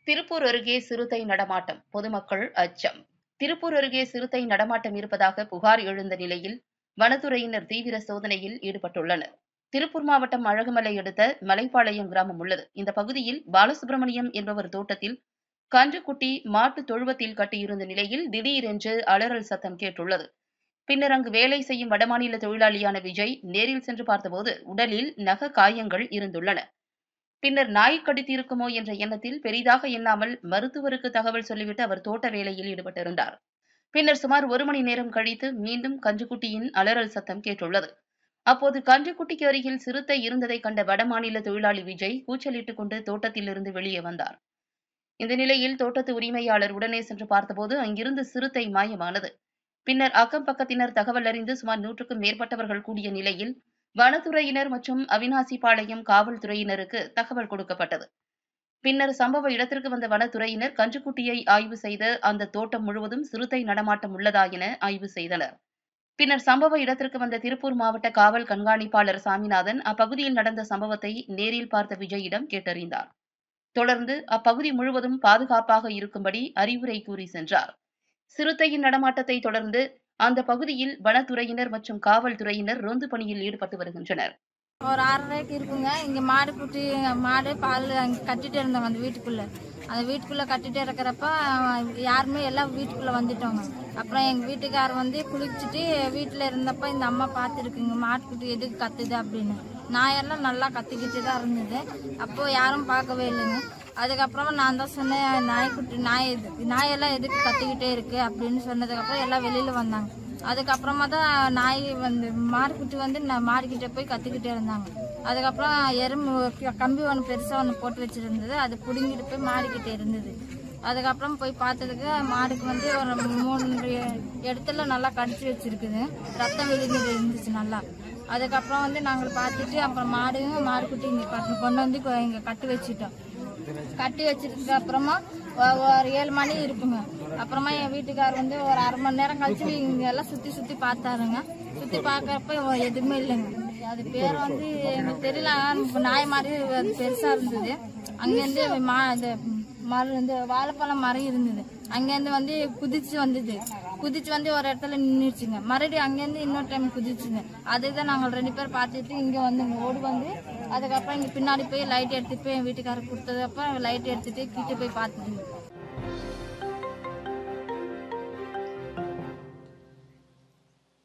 திருப்பூர் அருகே சிறுத்தை நடமாட்டம் பொதுமக்கள் அச்சம் திருப்பூர் அருகே சிறுத்தை நடமாட்டம் இருப்பதாக புகார் எழுந்த நிலையில் வனத்துறையினர் தீவிர சோதனையில் ஈடுபட்டுள்ளனர் திருப்பூர் மாவட்டம் அழகுமலை அடுத்த மலைப்பாளையம் கிராமம் உள்ளது இந்த பகுதியில் பாலசுப்ரமணியம் என்பவர் தோட்டத்தில் கன்றுக்குட்டி மாட்டு தொழுவத்தில் கட்டியிருந்த நிலையில் திடீரென்று அலறல் சத்தம் கேட்டுள்ளது பின்னர் அங்கு வேலை செய்யும் வடமாநில தொழிலாளியான விஜய் நேரில் சென்று பார்த்தபோது உடலில் நக காயங்கள் இருந்துள்ளன பின்னர் நாய் கடித்திருக்குமோ என்ற எண்ணத்தில் பெரிதாக எண்ணாமல் மருத்துவருக்கு தகவல் சொல்லிவிட்டு அவர் தோட்ட வேலையில் ஈடுபட்டிருந்தார் பின்னர் சுமார் ஒரு மணி நேரம் கழித்து மீண்டும் கன்றுக்குட்டியின் அலறல் சத்தம் கேட்டுள்ளது அப்போது கன்றுக்குட்டிக்கு அருகில் சிறுத்தை இருந்ததை கண்ட வடமாநில தொழிலாளி விஜய் கூச்சலிட்டுக் கொண்டு தோட்டத்திலிருந்து வெளியே வந்தார் இந்த நிலையில் தோட்டத்து உரிமையாளர் உடனே சென்று பார்த்தபோது அங்கிருந்து சிறுத்தை மாயமானது பின்னர் அக்கம் பக்கத்தினர் தகவல் அறிந்து சுமார் நூற்றுக்கும் மேற்பட்டவர்கள் கூடிய நிலையில் வனத்துறையினர் மற்றும் அவினாசிபாளையம் காவல்துறையினருக்கு தகவல் கொடுக்கப்பட்டது பின்னர் சம்பவ இடத்திற்கு வந்த வனத்துறையினர் கன்றுக்குட்டியை ஆய்வு செய்து அந்த தோட்டம் முழுவதும் சிறுத்தை நடமாட்டம் உள்ளதா என ஆய்வு செய்தனர் பின்னர் சம்பவ இடத்திற்கு வந்த திருப்பூர் மாவட்ட காவல் கண்காணிப்பாளர் சாமிநாதன் அப்பகுதியில் நடந்த சம்பவத்தை நேரில் பார்த்த விஜயிடம் கேட்டறிந்தார் தொடர்ந்து அப்பகுதி முழுவதும் பாதுகாப்பாக இருக்கும்படி அறிவுரை கூறி சென்றார் சிறுத்தையின் நடமாட்டத்தை தொடர்ந்து அந்த பகுதியில் வனத்துறையினர் மற்றும் காவல்துறையினர் ரோந்து பணியில் ஈடுபட்டு வருகின்றனர் ஒரு ஆறரைக்கு இருக்குங்க இங்கே மாடு குட்டி மாடு பால் அங்கே கட்டிட்டு இருந்தோங்க அந்த வீட்டுக்குள்ளே அந்த வீட்டுக்குள்ளே கட்டிட்டு இருக்கிறப்ப யாருமே எல்லாம் வீட்டுக்குள்ளே வந்துட்டோங்க அப்புறம் எங்கள் வீட்டுக்காரர் வந்து குளிச்சுட்டு வீட்டில் இருந்தப்ப இந்த அம்மா பார்த்துருக்குங்க மாட்டுக்குட்டி எதுக்கு கத்துது அப்படின்னு நாயெல்லாம் நல்லா கத்திக்கிட்டு தான் இருந்தது அப்போது யாரும் பார்க்கவே இல்லைங்க அதுக்கப்புறமா நான் தான் சொன்னேன் நாய்க்குட்டி நாய் எது நாயெல்லாம் எதுக்கு கத்திக்கிட்டே இருக்கு அப்படின்னு சொன்னதுக்கப்புறம் எல்லாம் வெளியில் வந்தாங்க அதுக்கப்புறமா தான் நாய் வந்து மாடுக்குட்டி வந்து நான் மாடுக்கிட்ட போய் கத்திக்கிட்டே இருந்தாங்க அதுக்கப்புறம் எறும்பு க- கம்பி ஒன்று பெருசாக ஒன்று போட்டு வச்சிருந்தது அது பிடுங்கிட்டு போய் மாடிக்கிட்டே இருந்தது அதுக்கப்புறம் போய் பார்த்ததுக்கு மாடுக்கு வந்து ஒரு மூணு இடத்துல நல்லா கடிச்சு வச்சிருக்குது ரத்தம் வெளியிட்டு இருந்துச்சு நல்லா அதுக்கப்புறம் வந்து நாங்கள் பார்த்துட்டு அப்புறம் மாடுங்க மாடுக்குட்டி இங்கே கட்டு கொண்டு வந்து கொ- இங்கே கட்டி வச்சுட்டோம் கட்டி வச்சிருந்ததுக்கு அப்புறமா ஒ- ஒரு ஏழு மணி இருக்குங்க அப்புறமா என் வீட்டுக்கார் வந்து ஒரு அரை மணி நேரம் கழிச்சு இங்க எல்லாம் சுத்தி சுத்தி பார்த்தாருங்க சுத்தி பார்க்கறப்ப எதுவுமே இல்லைங்க அது பேர் வந்து எனக்கு தெரியல ஆனா நாய் மாதிரி அது பெருசா இருந்தது அங்கேருந்து மா இந்த மரம் இந்த வாழைப்பழம் மரம் இருந்தது அங்கேருந்து வந்து குதிச்சு வந்தது குதிச்சு வந்து ஒரு இடத்துல நின்றுச்சுங்க மறுபடியும் அங்கேருந்து இன்னொரு டைம் குதிச்சுங்க அதுதான் நாங்கள் ரெண்டு பேர் பார்த்துட்டு இங்கே வந்துங்க ஓடி வந்து அதுக்கப்புறம் இங்கே பின்னாடி போய் லைட் எடுத்துட்டு போய் என் வீட்டுக்காரர் கொடுத்ததப்ப லைட் எடுத்துட்டு கிட்ட போய் பார்த்துட்டு